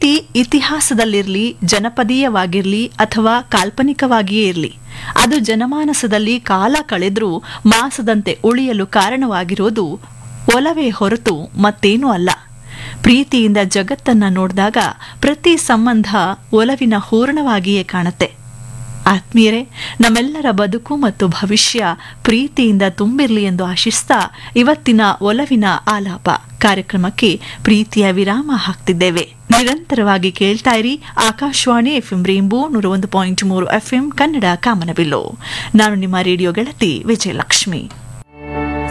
ಪ್ರೀತಿ ಇತಿಹಾಸದಲ್ಲಿರಲಿ ಜನಪದೀಯವಾಗಿರಲಿ ಅಥವಾ ಕಾಲ್ಪನಿಕವಾಗಿಯೇ ಇರಲಿ ಅದು ಜನಮಾನಸದಲ್ಲಿ ಕಾಲ ಕಳೆದ್ರೂ ಮಾಸದಂತೆ ಉಳಿಯಲು ಕಾರಣವಾಗಿರೋದು ಒಲವೇ ಹೊರತು ಮತ್ತೇನೂ ಅಲ್ಲ ಪ್ರೀತಿಯಿಂದ ಜಗತ್ತನ್ನ ನೋಡಿದಾಗ ಪ್ರತಿ ಸಂಬಂಧ ಒಲವಿನ ಹೂರಣವಾಗಿಯೇ ಕಾಣುತ್ತೆ ಆತ್ಮೀಯರೇ ನಮ್ಮೆಲ್ಲರ ಬದುಕು ಮತ್ತು ಭವಿಷ್ಯ ಪ್ರೀತಿಯಿಂದ ತುಂಬಿರಲಿ ಎಂದು ಆಶಿಸ್ತಾ ಇವತ್ತಿನ ಒಲವಿನ ಆಲಾಪ ಕಾರ್ಯಕ್ರಮಕ್ಕೆ ಪ್ರೀತಿಯ ವಿರಾಮ ಹಾಕ್ತಿದ್ದೇವೆ ನಿರಂತರವಾಗಿ ಕೇಳ್ತಾ ಇರಿ ಆಕಾಶವಾಣಿ ಎಫ್ಎಂ ರೇಂಬೋ ನೂರ ಒಂದು ಪಾಯಿಂಟ್ ಮೂರು ಎಫ್ಎಂ ಕನ್ನಡ ಕಾಮನಬಿಲ್ಲು ನಾನು ನಿಮ್ಮ ರೇಡಿಯೋ ಗೆಳತಿ ವಿಜಯಲಕ್ಷ್ಮಿ